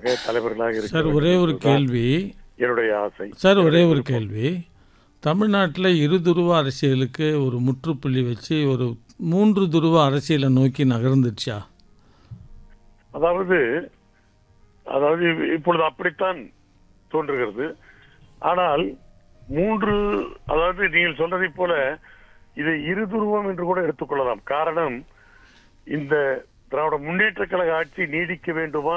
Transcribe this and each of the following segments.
தலைவர்களாக தலைவர்களாக சார் இருக்கிற ஒரே ஒரு கேள்வி என்னுடைய ஆசை சார் ஒரே ஒரு கேள்வி தமிழ்நாட்டில் இரு துருவ அரசியலுக்கு ஒரு முற்றுப்புள்ளி வச்சு ஒரு மூன்று துருவ அரசியலை நோக்கி நகர்ந்துச்சா அதாவது அதாவது இ- இப்பொழுது அப்படித்தான் தோன்றுகிறது ஆனால் மூன்று அதாவது நீங்கள் சொல்றதைப் போல இது இருதுருவம் என்று கூட எடுத்துக்கொள்ளலாம் காரணம் இந்த திராவிட முன்னேற்ற கழக ஆட்சி நீடிக்க வேண்டுமா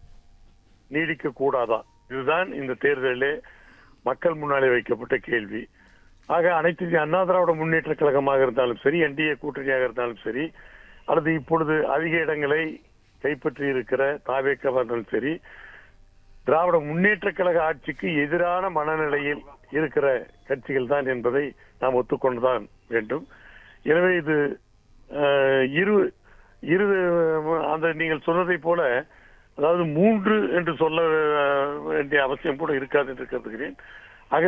நீடிக்க கூடாதா இதுதான் இந்த தேர்தலிலே மக்கள் முன்னாலே வைக்கப்பட்ட கேள்வி ஆக அனைத்து இந்திய அண்ணா திராவிட முன்னேற்ற கழகமாக இருந்தாலும் சரி என்டிஏ கூட்டணியாக இருந்தாலும் சரி அல்லது இப்பொழுது அதிக இடங்களை கைப்பற்றி இருக்கிற தாவேக்கமாக இருந்தாலும் சரி திராவிட முன்னேற்ற கழக ஆட்சிக்கு எதிரான மனநிலையில் இருக்கிற கட்சிகள் தான் என்பதை நாம் ஒத்துக்கொண்டுதான் வேண்டும் எனவே இது அஹ், இரு இரு அந்த நீங்கள் சொன்னதை போல அதாவது மூன்று என்று சொல்ல அஹ், வேண்டிய அவசியம் கூட இருக்காது என்று கருதுகிறேன் ஆக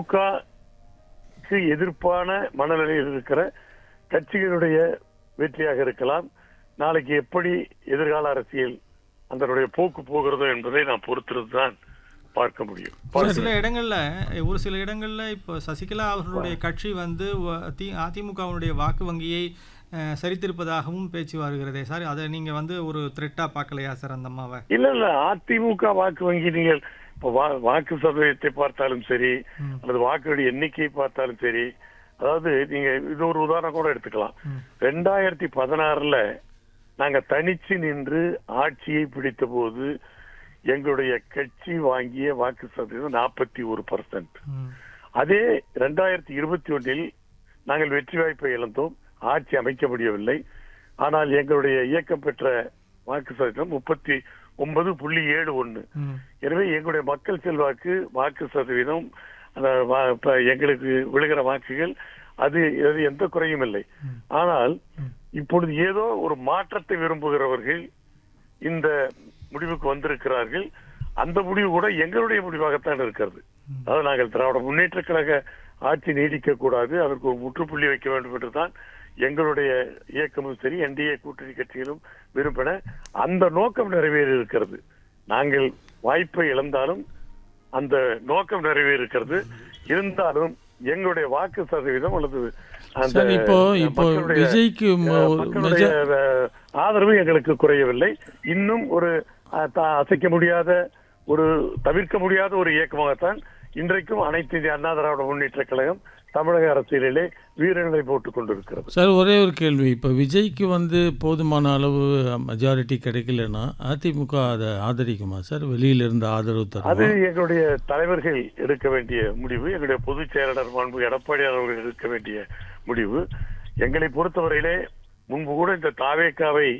திமுகக்கு எதிர்ப்பான மனநிலையில் இருக்கிற கட்சிகளுடைய வெற்றியாக இருக்கலாம் நாளைக்கு எப்படி எதிர்கால அரசியல் அதனுடைய போக்கு போகிறதோ என்பதை நாம் பொறுத்திருந்து தான் பார்க்க முடியும் ஒரு சில இடங்கள்ல ஒரு சில இடங்கள்ல இப்போ சசிகலா அவர்களுடைய கட்சி வந்து வ- தி அதிமுகவினுடைய வாக்கு வங்கியை அஹ், சரித்திருப்பதாகவும் பேச்சு வருகிறதே சார் அதை நீங்க வந்து ஒரு த்ரெட்டா பார்க்கலையா சார் அந்த அம்மாவை இல்ல இல்ல அதிமுக வாக்கு வங்கி நீங்கள் இப்ப வா- வாக்கு சதவீதத்தை பார்த்தாலும் சரி ம். அல்லது வாக்குடைய எண்ணிக்கையை பார்த்தாலும் சரி அதாவது நீங்க இது ஒரு உதாரணம் கூட எடுத்துக்கலாம் ம். ரெண்டாயிரத்தி பதினாறுல நாங்க தனிச்சு நின்று ஆட்சியை பிடித்த போது எங்களுடைய கட்சி வாங்கிய வாக்கு சதவீதம் நாற்பத்தி ஒரு பர்சன்ட் ம். அதே ரெண்டாயிரத்தி இருபத்தி ஒன்றில் நாங்கள் வெற்றி வாய்ப்பை இழந்தோம் ஆட்சி அமைக்க முடியவில்லை ஆனால் எங்களுடைய இயக்கம் பெற்ற வாக்கு சதவீதம் முப்பத்தி ஒன்பது புள்ளி ஏழு ஒன்னு ம். எனவே எங்களுடைய மக்கள் செல்வாக்கு வாக்கு சதவீதம் அந்த வா- இப்ப எங்களுக்கு விழுகிற வாக்குகள் அது அது எந்த குறையும் இல்லை ம். ஆனால் ம். இப்பொழுது ஏதோ ஒரு மாற்றத்தை விரும்புகிறவர்கள் இந்த முடிவுக்கு வந்திருக்கிறார்கள் அந்த முடிவு கூட எங்களுடைய முடிவாகத்தான் இருக்கிறது ம். அதாவது நாங்கள் திராவிட முன்னேற்ற கழக ஆட்சி நீடிக்க கூடாது அதற்கு ஒரு முற்றுப்புள்ளி வைக்க வேண்டும் என்றுதான் எங்களுடைய இயக்கமும் சரி என்டிஏ கூட்டணி கட்சிகளும் விரும்பின அந்த நோக்கம் நிறைவேறி இருக்கிறது நாங்கள் வாய்ப்பை இழந்தாலும் அந்த நோக்கம் நிறைவேறி இருக்கிறது இருந்தாலும் எங்களுடைய வாக்கு சதவீதம் அல்லது அந்த சார் இப்போ இப்போ மக்களுடைய விஜய்க்கு ம- அஹ், ஒரு மக்களுடைய மெஜா- அஹ், ஆதரவு எங்களுக்கு குறையவில்லை இன்னும் ஒரு அஹ், த- அசைக்க முடியாத ஒரு தவிர்க்க முடியாத ஒரு இயக்கமாகத்தான் இன்றைக்கும் அனைத்து இந்திய அண்ணா திராவிட முன்னேற்ற கழகம் தமிழக அரசியலிலே வீரநிலை போட்டுக் கொண்டிருக்கிறது சார் ஒரே ஒரு கேள்வி இப்போ விஜய்க்கு வந்து போதுமான அளவு மெஜாரிட்டி கிடைக்கலன்னா அதிமுக அதை ஆதரிக்குமா சார் வெளியில இருந்து ஆதரவு அது தருமா எங்களுடைய தலைவர்கள் எடுக்க வேண்டிய முடிவு எங்களுடைய பொதுச் செயலாளர் மாண்பு எடப்பாடி அவர்கள் எடுக்க வேண்டிய முடிவு எங்களை பொறுத்தவரையிலே முன்பு கூட இந்த தாவேக்காவை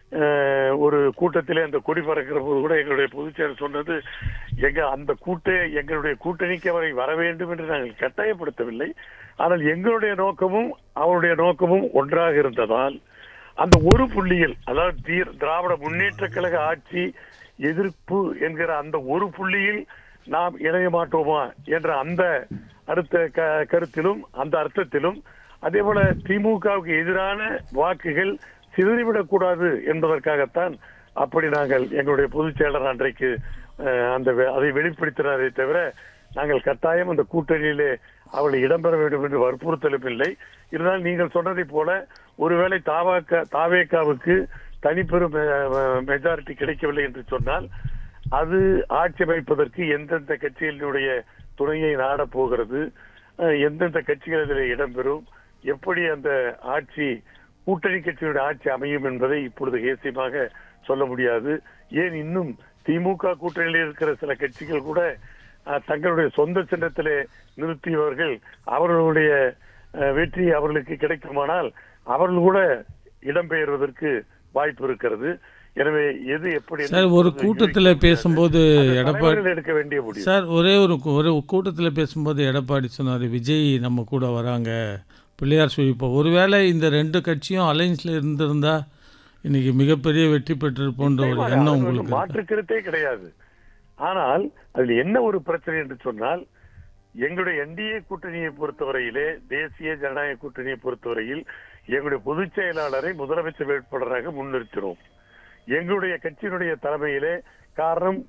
அஹ், ஒரு கூட்டத்திலே அந்த கொடி பறக்கிற போது கூட எங்களுடைய பொதுச் செயலர் சொன்னது எங்க அந்த கூட்ட எங்களுடைய கூட்டணிக்கு அவரை வர வேண்டும் என்று நாங்கள் கட்டாயப்படுத்தவில்லை ஆனால் எங்களுடைய நோக்கமும் அவருடைய நோக்கமும் ஒன்றாக இருந்ததால் அந்த ஒரு புள்ளியில் அதாவது தீர்- திராவிட முன்னேற்ற கழக ஆட்சி எதிர்ப்பு என்கிற அந்த ஒரு புள்ளியில் நாம் இணைய மாட்டோமா என்ற அந்த அடுத்த க- கருத்திலும் அந்த அர்த்தத்திலும் அதே போல திமுகவுக்கு எதிரான வாக்குகள் சிதறிவிடக் கூடாது என்பதற்காகத்தான் அப்படி நாங்கள் எங்களுடைய பொதுச் செயலர் அன்றைக்கு அஹ், அந்த வெ- அதை வெளிப்படுத்தினாரே தவிர நாங்கள் கட்டாயம் அந்த கூட்டணியிலே அவளை இடம்பெற வேண்டும் என்று வற்புறுத்தலும் இல்லை இருந்தாலும் நீங்கள் சொன்னதைப் போல ஒருவேளை தாவாக்க தாவேக்காவுக்கு தனிப்பெரும் மெஜாரிட்டி கிடைக்கவில்லை என்று சொன்னால் அது ஆட்சி அமைப்பதற்கு எந்தெந்த கட்சிகளினுடைய துணையை நாடப் போகிறது அஹ், எந்தெந்த கட்சிகள் இதில் இடம்பெறும் எப்படி அந்த ஆட்சி கூட்டணி கட்சியுடைய ஆட்சி அமையும் என்பதை இப்பொழுது ஏசியமாக சொல்ல முடியாது ஏன் இன்னும் திமுக கூட்டணியில் இருக்கிற சில கட்சிகள் கூட அஹ், தங்களுடைய சொந்த சின்னத்திலே நிறுத்தியவர்கள் அவர்களுடைய அஹ், வெற்றி அவர்களுக்கு கிடைக்குமானால் அவர்கள் கூட இடம்பெயர்வதற்கு வாய்ப்பு இருக்கிறது எனவே எது எப்படி சார் ஒரு கூட்டத்தில் பேசும்போது எடப்பாடி தலைவர்கள் எடுக்க வேண்டிய முடிவு சார் ஒரே ஒரு கூ- ஒரு கூட்டத்தில் பேசும்போது எடப்பாடி சொன்னார் விஜய் நம்ம கூட வராங்க பிள்ளையார் சுழிப்போ ஒருவேளை இந்த ரெண்டு கட்சியும் அலைன்ஸில் இருந்திருந்தா இன்னைக்கு மிகப்பெரிய வெற்றி பெற்றிருப்போன்ற ஒரு நிச்சயமாக, எண்ணம் அதுல உங்களுக்கு ஒண்ணும் மாற்று கருத்தே கிடையாது ஆனால் அதில் என்ன ஒரு பிரச்சனை என்று சொன்னால் எங்களுடைய என்டிஏ கூட்டணியை பொறுத்தவரையிலே தேசிய ஜனநாயக கூட்டணியை பொறுத்தவரையில் எங்களுடைய பொதுச் செயலாளரை முதலமைச்சர் வேட்பாளராக முன்னிறுத்தினோம் எங்களுடைய கட்சியினுடைய தலைமையிலே காரணம்